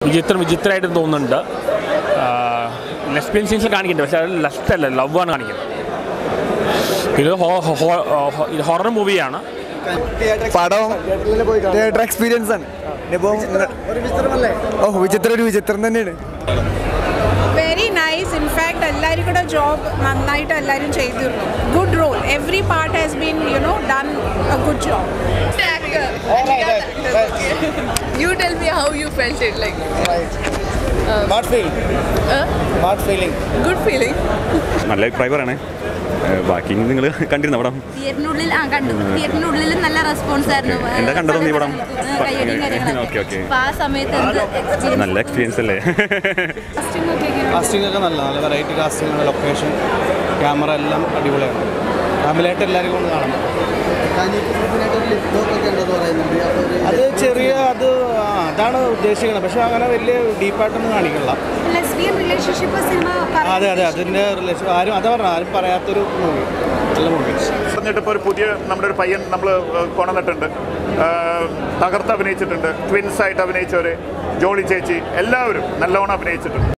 വിചിത്രം വിചിത്രമായിട്ട് തോന്നുന്നുണ്ട് lesbian scenes കാണിക്കുന്നുണ്ട് പക്ഷേ അത് ലസ്റ്റ് അല്ല ലവ് ആണ് കാണിക്കുന്നത് ഇത് ഇത് ഹൊറർ മൂവിയാണ് പടം തിയേറ്റർ എക്സ്പീരിയൻസ് ആണ് ഇനിയിപ്പം ഓ വിചിത്രം ഒരു വിചിത്രം തന്നെയാണ് വെരി നൈസ് ഇൻഫാക്ട് എല്ലാവരും കൂടെ ജോബ് നന്നായിട്ട് എല്ലാവരും ചെയ്തിരുന്നു good role every part has been you know done a good job You tell me how you felt it, like Not feeling. uh, Not feeling. good feeling. നല്ല അഭിപ്രായം പറയണേ ഏഹ് ബാക്കി നിങ്ങൾ കണ്ടിരുന്ന പടം തിയേറ്ററിനുള്ളിൽ ആ കണ്ടു തിയേറ്ററിനുള്ളിൽ നല്ല റെസ്പോൺസ് ആയിരുന്നു എന്താ കണ്ടത് നീ പടം? ഏഹ് കയ്യടിയും കാര്യങ്ങളൊക്കെ. Okay, okay. അപ്പൊ ആ സമയത്ത് എന്ത് experience? നല്ല എക്സ്പീരിയൻസ് അല്ലേ കാസ്റ്റിംഗ് ഒക്കെ നല്ല നല്ല വെറൈറ്റി കാസ്റ്റിംഗ് ലൊക്കേഷൻ ക്യാമറ എല്ലാം അടിപൊളിയാണ് ഫാമിലിയായിട്ട് എല്ലാവരും കൊണ്ട് കാണാം അത് ചെറിയ അത് ആ, അതാണ് ഉദ്ദേശിക്കുന്നത് പക്ഷെ അങ്ങനെ വലിയ ഡീപ്പായിട്ടൊന്നും കാണിക്കില്ല Lesbian relationship സിനിമ അതെ അതെ അതിൻ്റെ റിലേഷൻ ആരും അതാ പറഞ്ഞത് ആരും പറയാത്തൊരു മൂവി നല്ല മൂവി പറഞ്ഞിട്ട് ഇപ്പോൾ ഒരു പുതിയ നമ്മുടെ ഒരു പയ്യൻ നമ്മൾ കൊണ്ടുവന്നിട്ടുണ്ട് ആഹ് തകർത്ത് അഭിനയിച്ചിട്ടുണ്ട് ട്വിൻസ് ആയിട്ട് അഭിനയിച്ചവർ ജോളി ചേച്ചി എല്ലാവരും നല്ലവണ്ണം അഭിനയിച്ചിട്ടുണ്ട്